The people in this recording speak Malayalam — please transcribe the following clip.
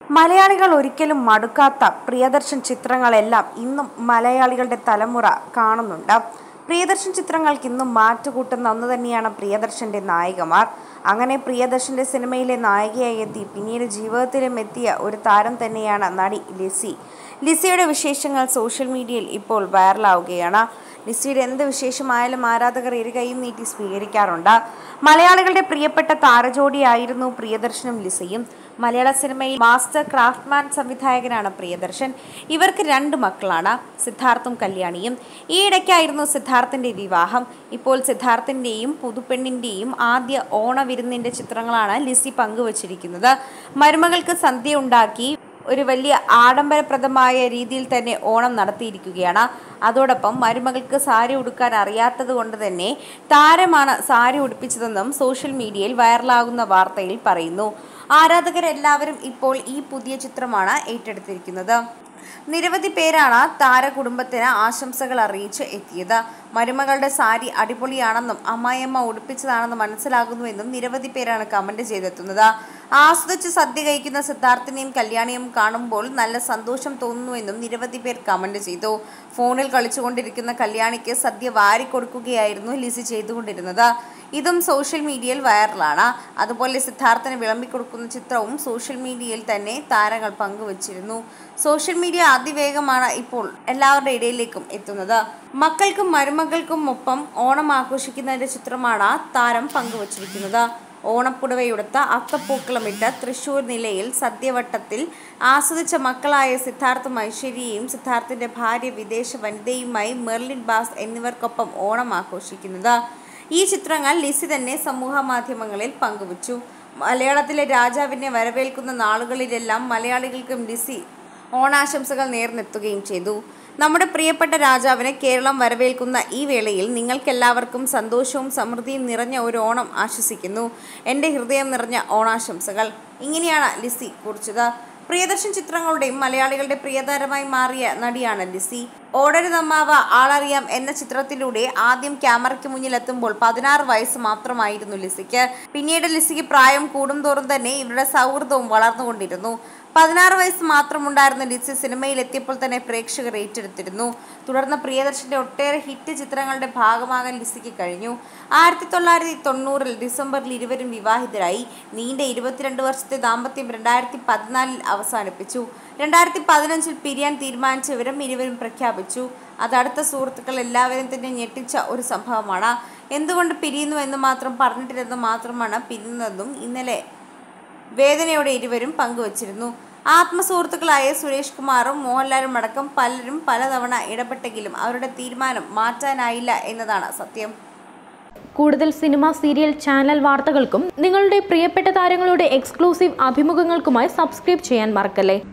മലയാളികൾ ഒരിക്കലും മടുക്കാത്ത പ്രിയദർശൻ ചിത്രങ്ങളെല്ലാം ഇന്നും മലയാളികളുടെ തലമുറ കാണുന്നുണ്ട് പ്രിയദർശൻ ചിത്രങ്ങൾക്ക് ഇന്നും മാറ്റുകൂട്ടുന്ന ഒന്ന് തന്നെയാണ് പ്രിയദർശന്റെ നായികമാർ അങ്ങനെ പ്രിയദർശന്റെ സിനിമയിലെ നായികയായി എത്തി പിന്നീട് ജീവിതത്തിലും എത്തിയ ഒരു താരം തന്നെയാണ് നടി ലിസി ലിസിയുടെ വിശേഷങ്ങൾ സോഷ്യൽ മീഡിയയിൽ ഇപ്പോൾ വൈറലാവുകയാണ് ലിസിയുടെ എന്ത് വിശേഷമായാലും ആരാധകർ ഇരു കൈയും നീട്ടി സ്വീകരിക്കാറുണ്ട് മലയാളികളുടെ പ്രിയപ്പെട്ട താരജോഡിയായിരുന്നു പ്രിയദർശനും ലിസയും മലയാള സിനിമയിൽ മാസ്റ്റർ ക്രാഫ്റ്റ്മാൻ സംവിധായകനാണ് പ്രിയദർശൻ ഇവർക്ക് രണ്ട് മക്കളാണ് സിദ്ധാർത്ഥും കല്യാണിയും ഈയിടയ്ക്കായിരുന്നു സിദ്ധാർത്ഥിന്റെ വിവാഹം ഇപ്പോൾ സിദ്ധാർത്ഥിന്റെയും പുതുപ്പെണ്ണിന്റെയും ആദ്യ ഓണവിരുന്നിന്റെ ചിത്രങ്ങളാണ് ലിസി പങ്കുവച്ചിരിക്കുന്നത് മരുമകൾക്ക് സന്ധ്യ ഉണ്ടാക്കി ഒരു വലിയ ആഡംബരപ്രദമായ രീതിയിൽ തന്നെ ഓണം നടത്തിയിരിക്കുകയാണ് അതോടൊപ്പം മരുമകൾക്ക് സാരി ഉടുക്കാൻ അറിയാത്തത് കൊണ്ട് തന്നെ താരമാണ് സാരി ഉടുപ്പിച്ചതെന്നും സോഷ്യൽ മീഡിയയിൽ വൈറലാകുന്ന വാർത്തയിൽ പറയുന്നു ആരാധകരെല്ലാവരും ഇപ്പോൾ ഈ പുതിയ ചിത്രമാണ് ഏറ്റെടുത്തിരിക്കുന്നത് നിരവധി പേരാണ് താരകുടുംബത്തിന് ആശംസകൾ അറിയിച്ച് എത്തിയത് മരുമകളുടെ സാരി അടിപൊളിയാണെന്നും അമ്മായിയമ്മ ഉടുപ്പിച്ചതാണെന്ന് മനസ്സിലാകുന്നുവെന്നും നിരവധി പേരാണ് കമന്റ് ചെയ്തെത്തുന്നത് ആസ്വദിച്ച് സദ്യ കഴിക്കുന്ന സിദ്ധാർത്ഥിനെയും കല്യാണിയും കാണുമ്പോൾ നല്ല സന്തോഷം തോന്നുന്നുവെന്നും നിരവധി പേർ കമന്റ് ചെയ്തു ഫോണിൽ കളിച്ചുകൊണ്ടിരിക്കുന്ന കല്യാണിക്ക് സദ്യ വാരിക്കൊടുക്കുകയായിരുന്നു ലിസി ചെയ്തുകൊണ്ടിരുന്നത് ഇതും സോഷ്യൽ മീഡിയയിൽ വൈറലാണ് അതുപോലെ സിദ്ധാർത്ഥന് വിളമ്പിക്കൊടുക്കുന്ന ചിത്രവും സോഷ്യൽ മീഡിയയിൽ തന്നെ താരങ്ങൾ പങ്കുവച്ചിരുന്നു സോഷ്യൽ മീഡിയ അതിവേഗമാണ് ഇപ്പോൾ എല്ലാവരുടെ ഇടയിലേക്കും എത്തുന്നത് മക്കൾക്കും മരുമകൾക്കും ഒപ്പം ഓണം ആഘോഷിക്കുന്നതിന്റെ ചിത്രമാണ് താരം പങ്കുവച്ചിരിക്കുന്നത് ഓണപ്പുടവയുടുത്ത അത്തപ്പൂക്കളമിട്ട് തൃശൂർ നിലയിൽ സദ്യവട്ടത്തിൽ ആസ്വദിച്ച മക്കളായ സിദ്ധാർത്ഥും ഐശ്വര്യയും സിദ്ധാർത്ഥിന്റെ ഭാര്യ വിദേശ വനിതയുമായി മെർലിൻ ബാസ് എന്നിവർക്കൊപ്പം ഓണം ആഘോഷിക്കുന്നത് ഈ ചിത്രങ്ങൾ ലിസി തന്നെ സമൂഹ മാധ്യമങ്ങളിൽ പങ്കുവച്ചു മലയാളത്തിലെ രാജാവിനെ വരവേൽക്കുന്ന നാളുകളിലെല്ലാം മലയാളികൾക്കും ലിസി ഓണാശംസകൾ നേർന്നെത്തുകയും ചെയ്തു നമ്മുടെ പ്രിയപ്പെട്ട രാജാവിനെ കേരളം വരവേൽക്കുന്ന ഈ വേളയിൽ നിങ്ങൾക്കെല്ലാവർക്കും സന്തോഷവും സമൃദ്ധിയും നിറഞ്ഞ ഒരു ഓണം ആശംസിക്കുന്നു എൻ്റെ ഹൃദയം നിറഞ്ഞ ഓണാശംസകൾ ഇങ്ങനെയാണ് ലിസി കുറിച്ചത് പ്രിയദർശൻ ചിത്രങ്ങളുടെയും മലയാളികളുടെ പ്രിയതാരമായി മാറിയ നടിയാണ് ലിസി ഓടരുതമ്മാവ ആളറിയാം എന്ന ചിത്രത്തിലൂടെ ആദ്യം ക്യാമറയ്ക്ക് മുന്നിലെത്തുമ്പോൾ പതിനാറ് വയസ്സ് മാത്രമായിരുന്നു ലിസിക്ക് പിന്നീട് ലിസിക്ക് പ്രായം കൂടുംതോറും തന്നെ ഇവരുടെ സൗഹൃദവും വളർന്നുകൊണ്ടിരുന്നു പതിനാറ് വയസ്സ് മാത്രമുണ്ടായിരുന്ന ലിസി സിനിമയിൽ എത്തിയപ്പോൾ തന്നെ പ്രേക്ഷകർ ഏറ്റെടുത്തിരുന്നു തുടർന്ന് പ്രിയദർശന്റെ ഒട്ടേറെ ഹിറ്റ് ചിത്രങ്ങളുടെ ഭാഗമാകാൻ ലിസിക്ക് കഴിഞ്ഞു ആയിരത്തി തൊള്ളായിരത്തി തൊണ്ണൂറിൽ ഡിസംബറിൽ ഇരുവരും വിവാഹിതരായി നീണ്ട ഇരുപത്തിരണ്ട് വർഷത്തെ ദാമ്പത്യം രണ്ടായിരത്തി പതിനാലിൽ അവസാനിപ്പിച്ചു രണ്ടായിരത്തി പതിനഞ്ചിൽ പിരിയാൻ തീരുമാനിച്ച വിവരം ഇരുവരും പ്രഖ്യാപിച്ചു അത് അടുത്ത സുഹൃത്തുക്കൾ എല്ലാവരും തന്നെ ഞെട്ടിച്ച ഒരു സംഭവമാണ് എന്തുകൊണ്ട് പിരിയുന്നു എന്ന് മാത്രം പറഞ്ഞിട്ടില്ലെന്ന് മാത്രമാണ് പിരിയുന്നതെന്നും ഇന്നലെ വേദനയോടെ ഇരുവരും പങ്കുവച്ചിരുന്നു ആത്മസുഹൃത്തുക്കളായ സുരേഷ് കുമാറും മോഹൻലാലും അടക്കം പലരും പലതവണ ഇടപെട്ടെങ്കിലും അവരുടെ തീരുമാനം മാറ്റാനായില്ല എന്നതാണ് സത്യം കൂടുതൽ സിനിമ സീരിയൽ ചാനൽ വാർത്തകൾക്കും നിങ്ങളുടെ പ്രിയപ്പെട്ട താരങ്ങളുടെ എക്സ്ക്ലൂസീവ് അഭിമുഖങ്ങൾക്കുമായി സബ്സ്ക്രൈബ് ചെയ്യാൻ മറക്കല്ലേ